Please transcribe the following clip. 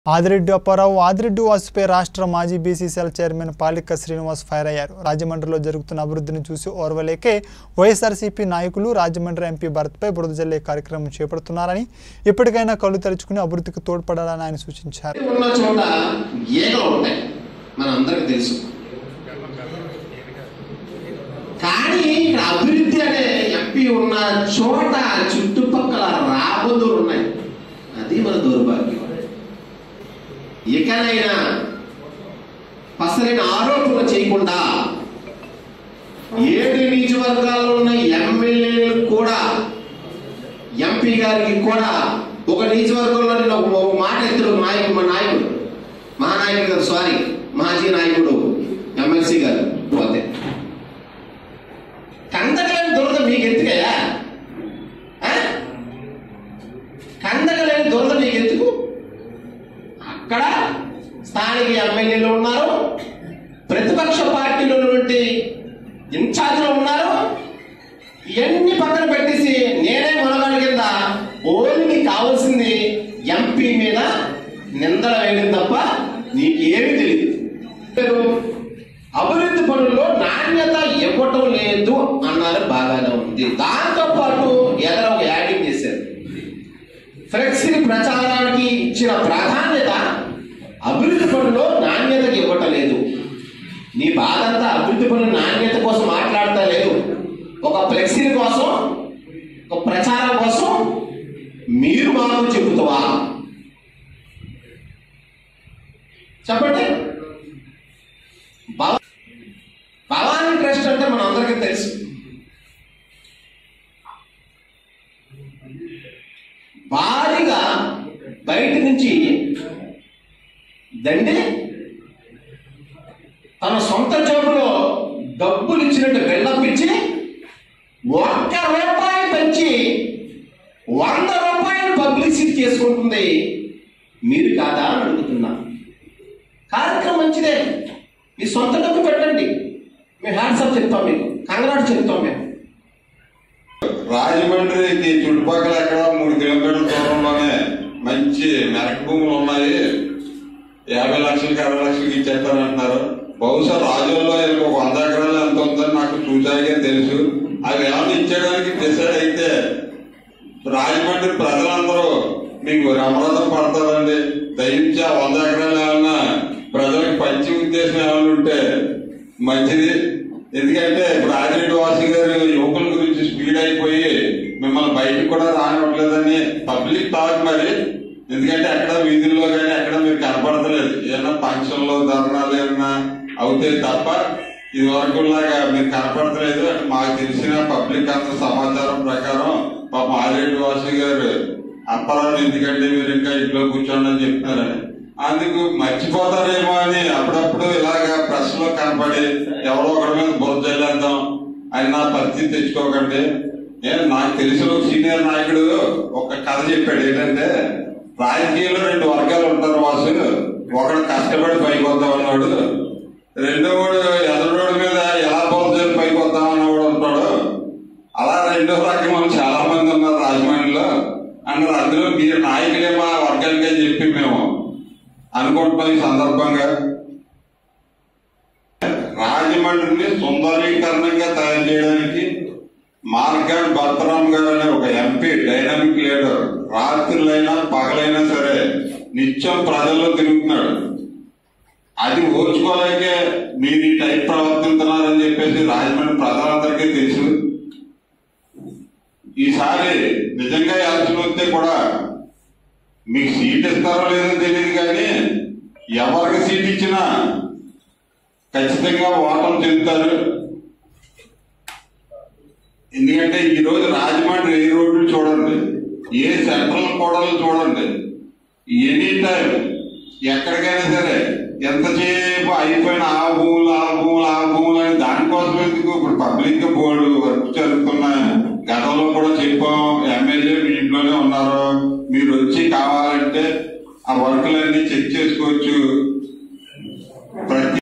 ఆదిరెడ్డి అప్పారావు ఆదిరెడ్డి వాసుపై రాష్ట్ర మాజీ బీసీసీఎల్ చైర్మన్ పాలిక శ్రీనివాస్ ఫైర్ అయ్యారు రాజమండ్రిలో జరుగుతున్న అభివృద్ధిని చూసి ఓర్వలేకే వైఎస్ఆర్సీపీ నాయకులు రాజమండ్రి ఎంపీ భరత్పై బురద జల్లే కార్యక్రమం చేపడుతున్నారని ఇప్పటికైనా కళ్ళు తెరుచుకుని అభివృద్ధికి తోడ్పడాలని ఆయన సూచించారు ఉన్న చోట ఈగలు ఉంటాయి మనందరికి తెలుసు కానీ ఇక్కడ అభివృద్ధి అనే ఎంపీ ఉన్న చోట చుట్టుపక్కల రాబందులు ఉన్నాయి అది మన దౌర్భాగ్యం ఇకనైనా పసరైన ఆరోపణ చేయకుండా ఏడు నియోజకవర్గాల్లో ఉన్న ఎమ్మెల్యేలు కూడా ఎంపీ గారికి కూడా ఒక నియోజకవర్గంలో నేను ఒక ఒక మాట ఎత్తుడు నాయకుడు మా నాయకుడు మా నాయకుడు గారు సారీ మాజీ నాయకుడు ఎమ్మెల్సీ గారు పోతే కందకలేని దురద మీకు ఎందుకయ్యా ఆ? కందకలేని దురద మీకు ఎందుకు అక్కడ స్థానిక ఎమ్మెల్యేలు ఉన్నారు ప్రతిపక్ష పార్టీలో ఉన్నటువంటి ఇన్ఛార్జ్లు ఉన్నారు ఇవన్నీ పక్కన పెట్టేసి నేనే మనగాడి కింద ఓన్లీ కావాల్సింది ఎంపీ మీద నిందలు వేయడం తప్ప నీకేమీ తెలియదు మీరు అభివృద్ధి పనుల్లో నాణ్యత ఇవ్వటం లేదు అన్నారు బాగానే ఉంది దాంతో పాటు ఎదర ఒక యాడింగ్ చేశారు ఫ్లెక్సీ ప్రచారానికి ఇచ్చిన ప్రాధాన్యత అభివృద్ధి పనుల్లో నాణ్యతకి ఇవ్వటం లేదు నీ బాధంతా అభివృద్ధి పనుల నాణ్యత కోసం మాట్లాడతా లేదు ఒక ఫ్లెక్సీ కోసం ఒక ప్రచారం కోసం మీరు మాకు చెబుతావా చెప్పండి భవ- భవానీ ట్రస్ట్ అంటే మన అందరికీ తెలుసు భారీగా బయట నుంచి దండి తన సొంత జోబులో డబ్బులు ఇచ్చినట్టు వెళ్ళపించి ఒక్క రూపాయి పెంచి వంద రూపాయలు పబ్లిసిటీ చేసుకుంటుంది మీరు కాదా అని అడుగుతున్నా కార్యక్రమం మంచిదే మీ సొంత డబ్బు పెట్టండి మేము హ్యాట్సాప్ చెప్తాం మీకు కంగనాడు చెప్తాం మేము రాజమండ్రికి చుట్టుపక్కల ఎక్కడ మూడు కిలోమీటర్ల దూరంలోనే మంచి మెరక భూములు ఉన్నాయి యాభై లక్షలకి అరవై లక్షలకి ఇచ్చేస్తానంటున్నారు బహుశా రాజుల్లో వీళ్ళకి ఒక వంద ఎకరాలు ఎంత ఉందని నాకు చూసాకే తెలుసు అవి ఏమైనా ఇచ్చేయడానికి డిసైడ్ అయితే రాజమండ్రి ప్రజలందరూ మీకు రమరథం పడతారండి దయించి ఆ వంద ఎకరాలు ఏమన్నా ప్రజలకు పంచి ఉద్దేశం ఏమైనా ఉంటే మంచిది ఎందుకంటే ఇప్పుడు ఆదిరెడ్డి వాసి గారు యువకుల గురించి స్పీడ్ అయిపోయి మిమ్మల్ని బయటకు కూడా రానివ్వట్లేదని పబ్లిక్ టాక్ మరి ఎందుకంటే ఎక్కడ వీధుల్లో కానీ ఎక్కడ మీరు కనపడతలేదు ఏదైనా ఫంక్షన్లో ధర్నాలు ఏమన్నా అవుతాయి తప్ప ఇది వరకు లాగా మీరు కనపడతలేదు అంటే మాకు తెలిసిన పబ్లిక్ అంత సమాచారం ప్రకారం పాప ఆదిరెడ్డి వాసు గారు అప్పరాలు ఎందుకంటే మీరు ఇంకా ఇంట్లో కూర్చోండి అని చెప్తున్నారని అందుకు మర్చిపోతారేమో అని అప్పుడప్పుడు ఇలాగా ప్రెస్ లో కనపడి ఎవరో ఒకరి మీద బురద జల్లేద్దాం అని నా పరిస్థితి తెచ్చుకోకండి నేను నాకు తెలిసిన ఒక సీనియర్ నాయకుడు ఒక కథ చెప్పాడు ఏంటంటే రాజకీయంలో రెండు వర్గాలు ఉంటారు వాసు ఒకడు కష్టపడి పైకి వద్దామన్నాడు రెండో వాడు ఎదరోడి మీద ఎలా బురద పైకి వద్దామన్నవాడు ఉంటాడు అలా రెండో రకం వాళ్ళు చాలా మంది ఉన్నారు రాజమండ్రిలో అన్నారు అందులో మీరు నాయకులే మా వర్గానికే చెప్పి మేము అనుకుంటున్నాం ఈ సందర్భంగా రాజమండ్రిని సుందరీకరణంగా తయారు చేయడానికి మార్గాడ్ భర్తరామ్ గారు అనే ఒక ఎంపీ డైనమిక్ లీడర్ రాత్రులైనా పగలైనా సరే నిత్యం ప్రజల్లో తిరుగుతున్నాడు అది ఓర్చుకోలేకే మీరు ఈ టైప్ ప్రవర్తిస్తున్నారని చెప్పేసి రాజమండ్రి ప్రజలందరికీ తెలుసు ఈసారి నిజంగా ఎలక్షన్ వస్తే కూడా మీకు సీట్ ఇస్తారో లేదో తెలియదు కానీ ఎవరికి సీట్ ఇచ్చినా ఖచ్చితంగా ఓటం చెందుతారు ఎందుకంటే ఈ రోజు రాజమండ్రి ఏ రోడ్లు చూడండి ఏ సెంట్రల్ కోడలు చూడండి ఎనీ టైం ఎక్కడికైనా సరే ఎంతసేపు అయిపోయిన ఆ భూములు ఆ భూములు ఆ భూములు అని దానికోసం ఎందుకు ఇప్పుడు పబ్లిక్ బోర్డు వర్క్ జరుగుతున్నాయి గతంలో కూడా చెప్పాం ఎమ్మెల్యే మీ ఇంట్లోనే ఉన్నారు మీరు వచ్చి కావాలంటే ఆ వర్కులన్నీ చెక్ చేసుకోవచ్చు ప్రతి